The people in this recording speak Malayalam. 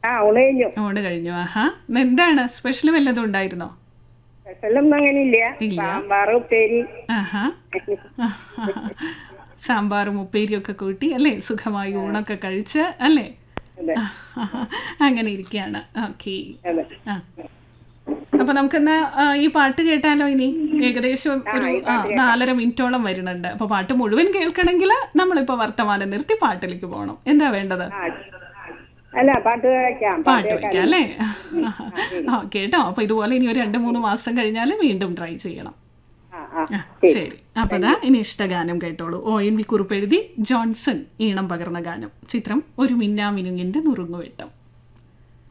ആ ഊണ് കഴിഞ്ഞു ഓണ് കഴിഞ്ഞു ആഹാ ഇന്ന് എന്താണ് സ്പെഷ്യൽ വല്ലതും ഉണ്ടായിരുന്നോ സ്പെഷ്യലൊന്നും അങ്ങനെ ഇല്ല ഇല്ല. സാമ്പാർ ഉപ്പേരി ആഹാ സാമ്പാറും ഉപ്പേരിയും ഒക്കെ കൂട്ടി അല്ലേ സുഖമായി ഊണൊക്കെ കഴിച്ച് അല്ലേ അതെ അങ്ങനെ ഇരിക്കുകയാണ് ഓക്കെ അതെ ആ അപ്പൊ നമുക്കിന്ന് ആ, ഈ പാട്ട് കേട്ടാലോ ഇനി ഏകദേശം ഒരു ആ, നാലര മിനിറ്റോളം വരുന്നുണ്ട് അപ്പൊ പാട്ട് മുഴുവൻ കേൾക്കണമെങ്കിൽ നമ്മളിപ്പോ വർത്തമാനം നിർത്തി പാട്ടിലേക്ക് പോകണം എന്താ വേണ്ടത് ആ അല്ല പാട്ട് വയ്ക്കാം പാട്ട് വയ്ക്കാം അല്ലേ ആ കേട്ടോ അപ്പൊ ഇതുപോലെ ഇനി ഒരു രണ്ട് മൂന്ന് മാസം കഴിഞ്ഞാൽ വീണ്ടും ട്രൈ ചെയ്യണം ആ ആ ആ, ശരി അപ്പൊ ദാ ഇനി ഇഷ്ടഗാനം കേട്ടോളൂ ഒ എൻ വി കുറിപ്പ് എഴുതി ജോൺസൺ ഈണം പകർന്ന ഗാനം ചിത്രം ഒരു മിന്നാമിനുങ്ങിന്റെ നുറുങ്ങുവെട്ടം